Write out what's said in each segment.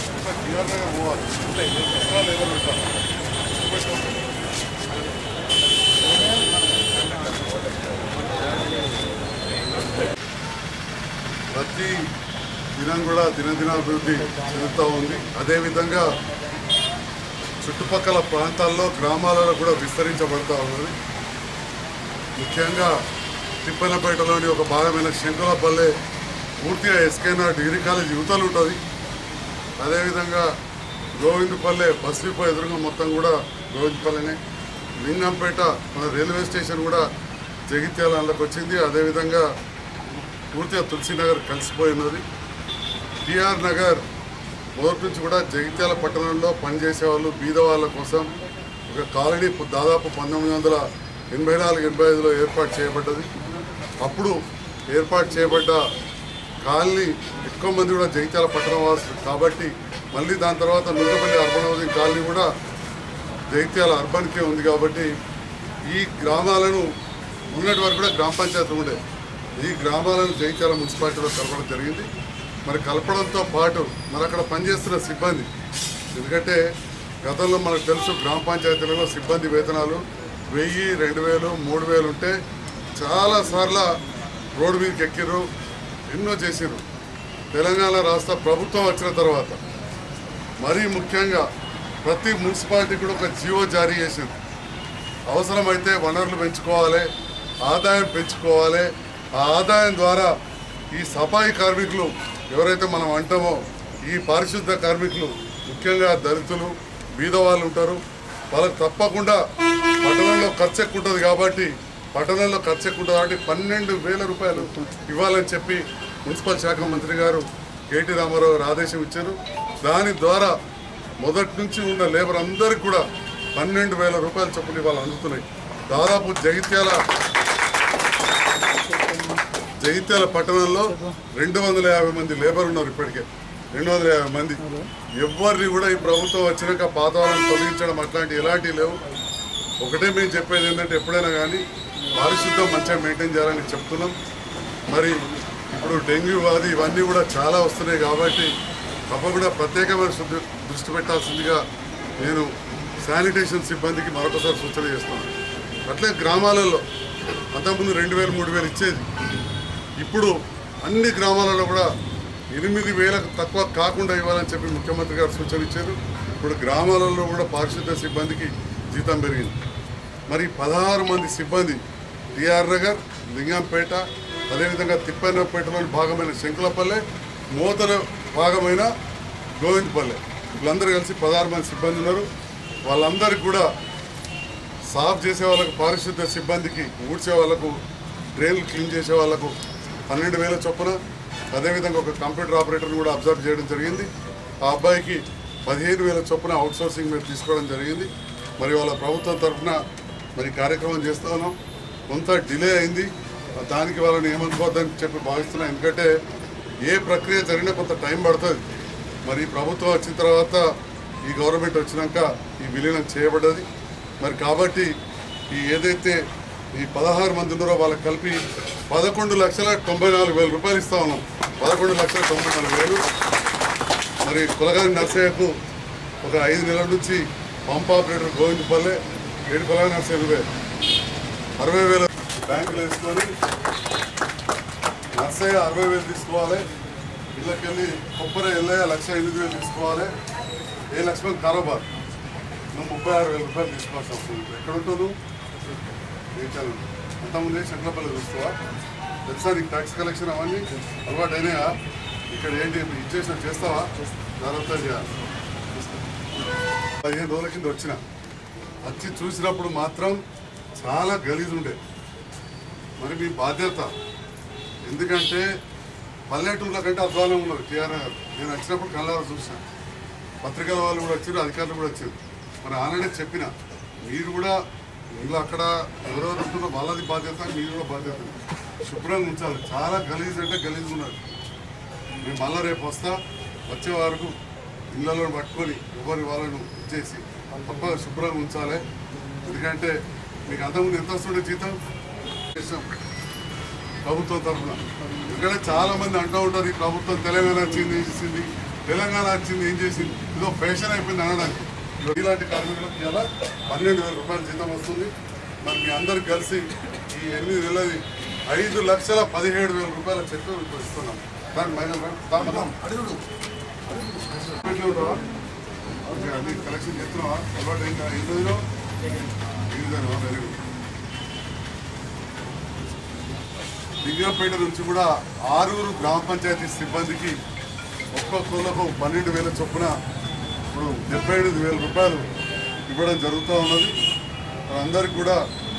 GR Nagar పోవాలి ఎక్కడ labour పెట్టాలి ప్రతి దినం కూడా దినదినాభివృద్ధి చెందుతూ ఉంది అదేవిధంగా చుట్టుపక్కల ప్రాంతాల్లో గ్రామాలలో కూడా విస్తరించబడతా ఉన్నది ముఖ్యంగా తిప్పనపేటలోని ఒక భాగమైన శంకులపల్లె పూర్తిగా ఎస్కేఆర్ డిగ్రీ కాలేజ్ యువతలు ఉంటుంది అదేవిధంగా గోవిందపల్లె బస్ డిపో ఎదురుగా మొత్తం కూడా గోవిందపల్లెనే లింగంపేట మన రైల్వే స్టేషన్ కూడా జగిత్యాల అందులోకి వచ్చింది అదేవిధంగా పూర్తిగా తులసీనగర్ కలిసిపోయి ఉన్నది టిఆర్ నగర్ మొదటి నుంచి కూడా జగిత్యాల పట్టణంలో పనిచేసే వాళ్ళు బీద వాళ్ళ కోసం ఒక కాలనీ పు- దాదాపు పంతొమ్మిది వందల ఎనభై నాలుగు ఎనభై ఐదులో ఏర్పాటు చేయబడ్డది అప్పుడు ఏర్పాటు చేయబడ్డ కాలనీ ఎక్కువ మంది కూడా జగిత్యాల పట్టణ వాసులు కాబట్టి మళ్ళీ దాని తర్వాత నూకపల్లి అర్బన్ హౌసింగ్ కాలనీ కూడా జగిత్యాల అర్బన్కే ఉంది కాబట్టి ఈ గ్రామాలను ఉన్నటి వరకు కూడా గ్రామ పంచాయతీ ఉండే ఈ గ్రామాలను జగిత్యాల మున్సిపాలిటీలో కలపడం జరిగింది మరి కలపడంతో పాటు మరి అక్కడ పనిచేస్తున్న సిబ్బంది ఎందుకంటే గతంలో మనకు తెలుసు గ్రామ పంచాయతీలలో సిబ్బంది వేతనాలు వెయ్యి రెండు వేలు మూడు వేలు ఉంటే చాలాసార్లు రోడ్డు మీదకి ఎక్కిర్రు ఎన్నో చేసిర్రు తెలంగాణ రాష్ట్ర ప్రభుత్వం వచ్చిన తర్వాత మరీ ముఖ్యంగా ప్రతి మున్సిపాలిటీ కూడా ఒక జియో జారీ చేసింది అవసరమైతే వనరులు పెంచుకోవాలి ఆదాయం పెంచుకోవాలి ఆ ఆదాయం ద్వారా ఈ సఫాయి కార్మికులు ఎవరైతే మనం అంటామో ఈ పారిశుద్ధ కార్మికులు ముఖ్యంగా దళితులు బీద వాళ్ళు ఉంటారు వాళ్ళకి తప్పకుండా పట్టణంలో ఖర్చు ఎక్కువ ఉంటుంది కాబట్టి పట్టణంలో ఖర్చు ఎక్కువ ఉంటుంది కాబట్టి పన్నెండు వేల రూపాయలు ఇవ్వాలని చెప్పి మున్సిపల్ శాఖ మంత్రి గారు కేటీ రామారావు గారు ఆదేశం ఇచ్చారు దాని ద్వారా మొదటి నుంచి ఉన్న లేబర్ అందరికి కూడా పన్నెండు వేల రూపాయల చొప్పున ఇవాళ అందుతున్నాయి దాదాపు జగిత్యాల జగిత్యాల పట్టణంలో రెండు వందల యాభై మంది లేబర్ ఉన్నారు ఇప్పటికే రెండు వందల యాభై మంది ఎవరిని కూడా ఈ ప్రభుత్వం వచ్చినాక పాత వాళ్ళని తొలగించడం అట్లాంటి ఎలాంటివి లేవు ఒకటే మేము చెప్పేది ఏంటంటే ఎప్పుడైనా కానీ పారిశుద్ధం మంచిగా మెయింటైన్ చేయాలని చెప్తున్నాం మరి ఇప్పుడు డెంగ్యూ వ్యాధి ఇవన్నీ కూడా చాలా వస్తున్నాయి కాబట్టి తప్పకుండా ప్రత్యేకమైన శుద్ధి- దృష్టి పెట్టాల్సిందిగా నేను శానిటేషన్ సిబ్బందికి మరొకసారి సూచన చేస్తున్నాను అట్లే గ్రామాలలో అంతకుముందు రెండు వేలు మూడు వేలు ఇచ్చేది ఇప్పుడు అన్ని గ్రామాలలో కూడా ఎనిమిది వేలకు తక్కువ కాకుండా ఇవ్వాలని చెప్పి ముఖ్యమంత్రి గారు సూచన ఇచ్చారు ఇప్పుడు గ్రామాలలో కూడా పారిశుద్ధ్య సిబ్బందికి జీతం పెరిగింది మరి పదహారు మంది సిబ్బంది టిఆర్ నగర్ లింగంపేట అదేవిధంగా తిప్పన్నపేటలోని భాగమైన శంకులపల్లె నూతన భాగమైన గోవిందపల్లె వీళ్ళందరూ కలిసి పదహారు మంది సిబ్బంది ఉన్నారు వాళ్ళందరికీ కూడా సాఫ్ చేసే వాళ్ళకు పారిశుద్ధ్య సిబ్బందికి ఊడ్చే వాళ్ళకు డ్రైన్లు క్లీన్ చేసే వాళ్ళకు పన్నెండు వేల చొప్పున అదేవిధంగా ఒక కంప్యూటర్ ఆపరేటర్ని కూడా అబ్జర్వ్ చేయడం జరిగింది ఆ అబ్బాయికి పదిహేను వేల చొప్పున అవుట్ సోర్సింగ్ మీద తీసుకోవడం జరిగింది మరి వాళ్ళ ప్రభుత్వం తరఫున మరి కార్యక్రమం చేస్తా ఉన్నాం కొంత డిలే అయింది దానికి వాళ్ళని ఏమనుకోవద్దని చెప్పి భావిస్తున్నాం ఎందుకంటే ఏ ప్రక్రియ జరిగినా కొంత టైం పడుతుంది మరి ఈ ప్రభుత్వం వచ్చిన తర్వాత ఈ గవర్నమెంట్ వచ్చినాక ఈ విలీనం చేయబడ్డది మరి కాబట్టి ఈ ఏదైతే ఈ పదహారు మంది ఉన్నారో వాళ్ళకి కలిపి పదకొండు లక్షల తొంభై నాలుగు వేల రూపాయలు ఇస్తా ఉన్నాం పదకొండు లక్షల తొంభై నాలుగు వేలు మరి కులగాని నర్సయ్యకు ఒక ఐదు నెలల నుంచి పంప్ ఆపరేటర్ గోవిందపల్లె ఏడు కులగాని నర్సయ్య నువ్వే అరవై వేల బ్యాంకులు వేసుకొని నర్సయ్య అరవై వేలు తీసుకోవాలి ఇళ్ళకెళ్ళి కొబ్బరి ఎల్లయ్య లక్ష ఎనిమిది వేలు తీసుకోవాలి ఏ లక్ష్మణ్ కారోబార్ నువ్వు ముప్పై ఆరు వేల రూపాయలు తీసుకోవాల్సి వస్తుంది ఎక్కడ ఉంటావు నువ్వు రేచాలు అంతకుముందే శంకరపల్లి చూస్తావా తెలుసా నీకు ట్యాక్స్ కలెక్షన్ అవన్నీ అలవాటు అయినాయా ఇక్కడ ఏంటి ఇచ్చేసిన చేస్తావా జాగ్రత్త చేయాలి పదిహేను రోజుల కింద వచ్చిన వచ్చి చూసినప్పుడు మాత్రం చాలా గలీజ్ ఉండే మరి మీ బాధ్యత ఎందుకంటే పల్లెటూర్ల కంటే అధ్వానం ఉన్నది టీఆర్ఆర్ నేను వచ్చినప్పుడు కళ్ళారా చూసాను పత్రికల వాళ్ళు కూడా వచ్చారు అధికారులు కూడా వచ్చారు మరి ఆల్రెడీ చెప్పిన మీరు కూడా మీరు అక్కడ ఎవరెవరు ఉంటుందో వాళ్ళది బాధ్యత మీరు కూడా బాధ్యత శుభ్రంగా ఉంచాలి చాలా గలీజ్ అంటే గలీజ్ ఉన్నారు మేము మళ్ళీ రేపు వస్తా వచ్చే వరకు ఇళ్ళలో పట్టుకొని ఎవరి వాళ్ళను ఇచ్చేసి తప్ప శుభ్రంగా ఉంచాలి ఎందుకంటే మీకు అంతకుముందు ఎంత వస్తుండే జీతం చేసాం ప్రభుత్వం తరఫున ఎందుకంటే చాలా మంది అంటూ ఉంటారు ఈ ప్రభుత్వం తెలంగాణ వచ్చింది ఇచ్చింది తెలంగాణ వచ్చింది ఏం చేసింది ఇదో ఫ్యాషన్ అయిపోయింది అనడానికి ఇలాంటి కార్మికులకు ఇలా పన్నెండు వేల రూపాయల జీతం వస్తుంది మరి మీ అందరికి కలిసి ఈ ఎనిమిది నెలది ఐదు లక్షల పదిహేడు వేల రూపాయల చెక్ ఇప్పుడు ఇస్తున్నాం దాని మైనల్ దామనం అడుగుడు అన్ని కలెక్షన్ చేస్తున్నావా అలవాటు ఇంకా ఏం చదివినావు వెరీ గుడ్ లింగంపేట నుంచి కూడా ఆరుగురు గ్రామ పంచాయతీ సిబ్బందికి ఒక్కొక్కరికి పన్నెండు వేల చొప్పున ఇప్పుడు డెబ్బై ఎనిమిది వేల రూపాయలు ఇవ్వడం జరుగుతూ ఉన్నది అందరికి కూడా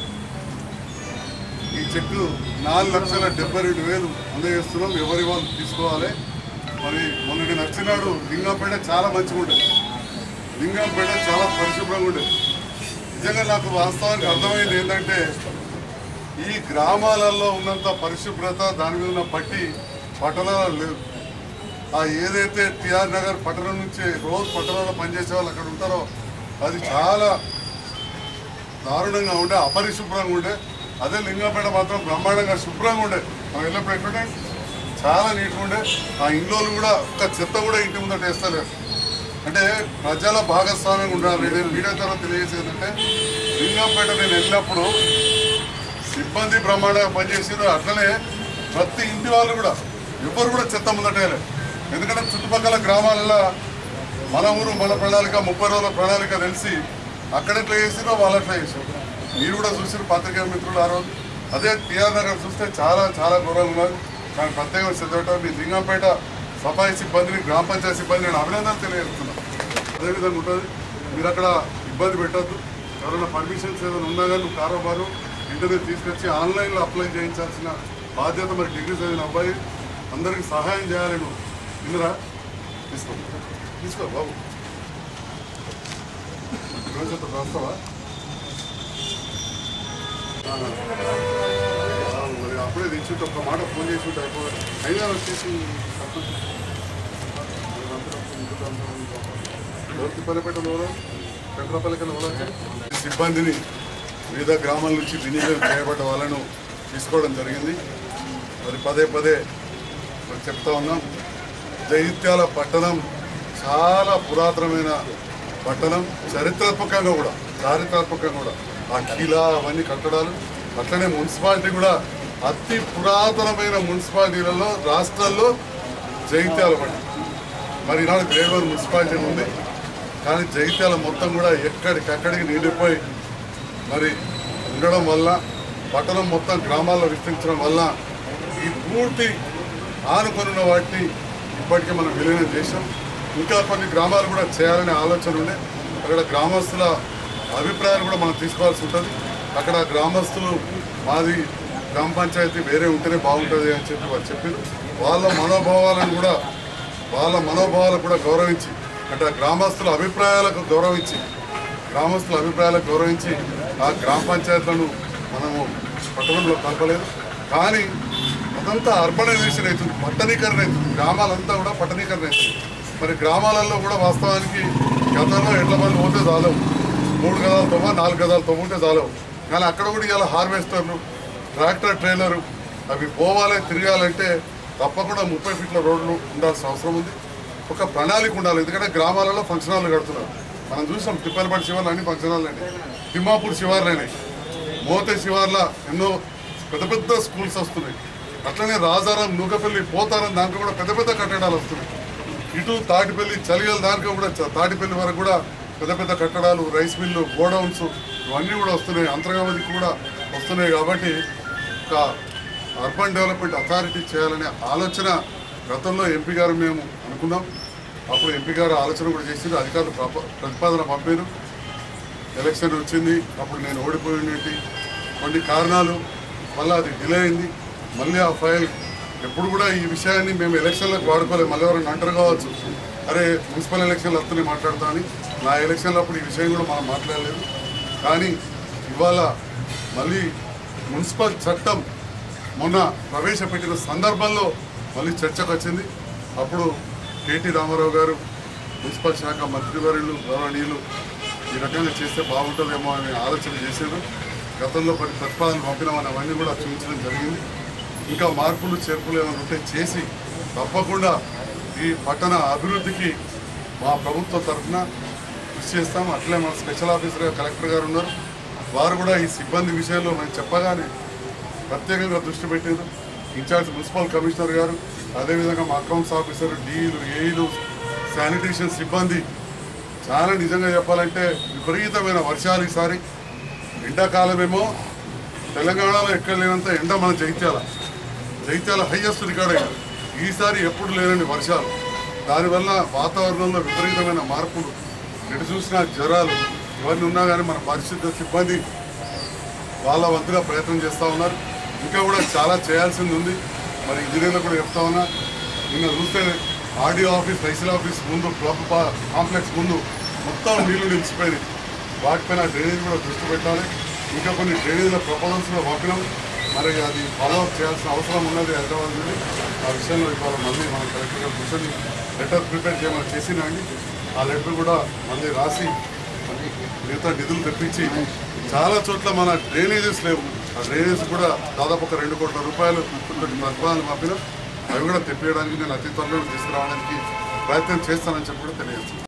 ఈ చెక్కు నాలుగు లక్షల డెబ్బై రెండు వేలు అందజేస్తున్నాం ఎవరి వాళ్ళు తీసుకోవాలి మరి మొన్నటి నచ్చినాడు లింగంపేట చాలా మంచిగా ఉండేది లింగంపేట చాలా పరిశుభ్రంగా ఉండేది నిజంగా నాకు వాస్తవానికి అర్థమైంది ఏంటంటే ఈ గ్రామాలలో ఉన్నంత పరిశుభ్రత దాని మీద ఉన్న పట్టి పట్టణాలలో లేదు ఆ ఏదైతే టిఆర్ నగర్ పట్టణం నుంచి రోజు పట్టణంలో పనిచేసే వాళ్ళు అక్కడ ఉంటారో అది చాలా దారుణంగా ఉండే అపరిశుభ్రంగా ఉండే అదే లింగంపేట మాత్రం బ్రహ్మాండంగా శుభ్రంగా ఉండే మనం వెళ్ళినప్పుడు ఎక్కడే చాలా నీట్గా ఉండే ఆ ఇండ్లోలు కూడా ఒక్క చెత్త కూడా ఇంటి ముందట వేస్తలేరు అంటే ప్రజల భాగస్వామ్యం ఉండాలి నేను మీడియా ద్వారా తెలియజేసేది అంటే లింగంపేట నేను వెళ్ళినప్పుడు సిబ్బంది బ్రహ్మాండంగా పనిచేసారు అట్లనే ప్రతి ఇంటి వాళ్ళు కూడా ఎవరు కూడా చెత్త ముందటేయలేదు ఎందుకంటే చుట్టుపక్కల గ్రామాలలో మన ఊరు మన ప్రణాళిక ముప్పై రోజుల ప్రణాళిక తెలిసి అక్కడ ఎట్లా చేసిరో వాళ్ళు అట్లా చేసారు మీరు కూడా చూసారు పత్రికా మిత్రులు ఆ రోజు అదే టిఆర్ నగర్ చూస్తే చాలా చాలా ఘోరంగా ఉన్నారు దానికి ప్రత్యేకంగా శ్రద్ధ పెట్టాలి. మీ లింగంపేట సఫాయి సిబ్బందిని గ్రామ పంచాయతీ సిబ్బంది నేను అభినందనలు తెలియజేస్తున్నాను అదేవిధంగా ఉంటుంది మీరు అక్కడ ఇబ్బంది పెట్టద్దు ఎవరైనా పర్మిషన్స్ ఏదైనా ఉన్నా కానీ నువ్వు కారోబారు ఇంటర్నెట్ తీసుకొచ్చి ఆన్లైన్లో అప్లై చేయించాల్సిన బాధ్యత మరి డిగ్రీ చదివిన అబ్బాయి అందరికి సహాయం చేయాలి నువ్వు ఇందురా తీసుకో తీసుకో బాబు రోజు అంత రాస్తావా ఆ, ఆ, మరి అప్పుడే తెచ్చుంటే ఒక మాట ఫోన్ చేసి ఉంటే అయిపోయి అయినా వచ్చేసి పల్లెపేటలో పెంకరపల్లికల్లో సిబ్బందిని వివిధ గ్రామాల నుంచి వినియోగం చేయబడ్డ వాళ్ళను తీసుకోవడం జరిగింది మరి పదే పదే మరి చెప్తా ఉన్నాం జైత్యాల పట్టణం చాలా పురాతనమైన పట్టణం చరిత్రాత్మకంగా కూడా చారిత్రాత్మకంగా కూడా ఆ కిలా అవన్నీ కట్టడాలు అట్లనే మున్సిపాలిటీ కూడా అతి పురాతనమైన మున్సిపాలిటీలలో రాష్ట్రాల్లో జైత్యాల పట్టి మరి ఈనాడు గ్రేడ్ వన్ మున్సిపాలిటీ ఉంది కానీ జైత్యాల మొత్తం కూడా ఎక్కడికక్కడికి నిండిపోయి మరి ఉండడం వల్ల పట్టణం మొత్తం గ్రామాల్లో విస్తరించడం వల్ల ఈ పూర్తి ఆనుకొనున్న వాటిని ఇప్పటికే మనం విలీనం చేసాం ఇంకా కొన్ని గ్రామాలు కూడా చేయాలనే ఆలోచన ఉండే అక్కడ గ్రామస్తుల అభిప్రాయాలు కూడా మనం తీసుకోవాల్సి ఉంటుంది అక్కడ గ్రామస్తులు మాది గ్రామ పంచాయతీ వేరే ఉంటేనే బాగుంటుంది అని చెప్పి వాళ్ళు చెప్పారు వాళ్ళ మనోభావాలను కూడా వాళ్ళ మనోభావాలకు కూడా గౌరవించి అంటే ఆ గ్రామస్తుల అభిప్రాయాలకు గౌరవించి గ్రామస్తుల అభిప్రాయాలకు గౌరవించి ఆ గ్రామ పంచాయతీలను మనము పట్టణంలో కలపలేదు కానీ అదంతా అర్బనైజేషన్ అవుతుంది పట్టణీకరణ అవుతుంది గ్రామాలంతా కూడా పట్టణీకరణ అవుతుంది మరి గ్రామాలలో కూడా వాస్తవానికి గతంలో ఎడ్ల బండ్లు పోతే చాలవు మూడు గదాలు తవ్వ నాలుగు గదాలు తవ్వుంటే చాలవు కానీ అక్కడ కూడా ఇవాళ హార్వెస్టర్లు ట్రాక్టర్ ట్రైలరు అవి పోవాలి తిరగాలంటే తప్పకుండా ముప్పై ఫీట్ల రోడ్లు ఉండాల్సిన అవసరం ఉంది ఒక ప్రణాళిక ఉండాలి ఎందుకంటే గ్రామాలలో ఫంక్షన్ హాల్ కడుతున్నారు మనం చూసాం తిప్పలపాటి శివార్లు అన్ని ఫంక్షన్ హాల్ అయినాయి తిమ్మాపూర్ శివార్లు అయినాయి మోతే శివార్ల ఎన్నో పెద్ద పెద్ద స్కూల్స్ వస్తున్నాయి అట్లనే రాజారాం నూకపల్లి పోతారం దాంట్లో కూడా పెద్ద పెద్ద కట్టడాలు వస్తున్నాయి ఇటు తాటిపల్లి చలిగల దాంట్లో కూడా చ- తాటిపల్లి వరకు కూడా పెద్ద పెద్ద కట్టడాలు రైస్ మిల్లు గోడౌన్స్ ఇవన్నీ కూడా వస్తున్నాయి అంతర్గామదికి కూడా వస్తున్నాయి కాబట్టి ఒక అర్బన్ డెవలప్మెంట్ అథారిటీ చేయాలనే ఆలోచన గతంలో ఎంపీ గారు మేము అనుకున్నాం అప్పుడు ఎంపీ గారు ఆలోచన కూడా చేసింది అధికారులు ప్రప- ప్రతిపాదన పంపారు ఎలక్షన్ వచ్చింది అప్పుడు నేను ఓడిపోయినట్టు కొన్ని కారణాలు మళ్ళీ అది డిలే అయింది మళ్ళీ ఆ ఫైల్ ఎప్పుడు కూడా ఈ విషయాన్ని మేము ఎలక్షన్లకు వాడుకోలేదు మళ్ళీ ఎవరైనా అంటారు కావచ్చు అరే మున్సిపల్ ఎలక్షన్లు వస్తున్నాయి మాట్లాడతా అని నా ఎలక్షన్లో అప్పుడు ఈ విషయం కూడా మనం మాట్లాడలేదు కానీ ఇవాళ మళ్ళీ మున్సిపల్ చట్టం మొన్న ప్రవేశపెట్టిన సందర్భంలో మళ్ళీ చర్చకు వచ్చింది అప్పుడు కేటీ రామారావు గారు మున్సిపల్ శాఖ మంత్రివర్యులు గౌరవనీయులు ఈ రకంగా చేస్తే బాగుంటుందేమో అనే ఆలోచన చేశారు గతంలో కొన్ని ప్రతిపాదనలు పంపినామని అవన్నీ కూడా చూపించడం జరిగింది ఇంకా మార్పులు చేర్పులు ఏమైనా ఉంటే చేసి తప్పకుండా ఈ పట్టణ అభివృద్ధికి మా ప్రభుత్వం తరఫున కృషి చేస్తాం అట్లే మన స్పెషల్ ఆఫీసర్ కలెక్టర్ గారు ఉన్నారు వారు కూడా ఈ సిబ్బంది విషయంలో మేము చెప్పగానే ప్రత్యేకంగా దృష్టి పెట్టారు ఇన్ఛార్జ్ మున్సిపల్ కమిషనర్ గారు అదేవిధంగా మా అకౌంట్స్ ఆఫీసర్ డీఈలు ఏఈలు శానిటేషన్ సిబ్బంది చాలా నిజంగా చెప్పాలంటే విపరీతమైన వర్షాలు ఈసారి ఎండాకాలమేమో తెలంగాణలో ఎక్కడ లేనంత ఎండ మన జైత్యాల జైత్యాల హైయెస్ట్ రికార్డ్ అయింది ఈసారి ఎప్పుడు లేనని వర్షాలు దానివల్ల వాతావరణంలో విపరీతమైన మార్పులు ఎటు చూసినా జ్వరాలు ఇవన్నీ ఉన్నా కానీ మన పరిశుద్ధ సిబ్బంది వాళ్ళ వంతుగా ప్రయత్నం చేస్తూ ఉన్నారు ఇంకా కూడా చాలా చేయాల్సింది ఉంది మరి ఇంజనీర్లు కూడా చెప్తా ఉన్నా నిన్న చూస్తే ఆడియో ఆఫీస్ తహసీల్ ఆఫీస్ ముందు క్లబ్ పా- కాంప్లెక్స్ ముందు మొత్తం నీళ్లు నిలిచిపోయినాయి వాటిపైన డ్రైనేజ్ కూడా దృష్టి పెట్టాలి ఇంకా కొన్ని డ్రైనేజ్ల ప్రపోజల్స్ కూడా పంపినాం మరి అది ఫాలో అప్ చేయాల్సిన అవసరం ఉన్నది హైదరాబాద్ నుండి ఆ విషయంలో ఇవాళ మళ్ళీ మన కలెక్టర్ గారు కూర్చొని లెటర్ ప్రిపేర్ చేయమని చేసినండి ఆ లెటర్ కూడా మళ్ళీ రాసి మిగతా నిధులు తెప్పించి చాలా చోట్ల మన డ్రైనేజెస్ లేవు ఆ డ్రైనేజ్ కూడా దాదాపు ఒక రెండు కోట్ల రూపాయలు ప్రతిపాదనలు పంపిన అవి కూడా తెప్పియడానికి నేను అతి త్వరలో తీసుకురావడానికి ప్రయత్నం చేస్తానని చెప్పి కూడా తెలియజేస్తున్నాను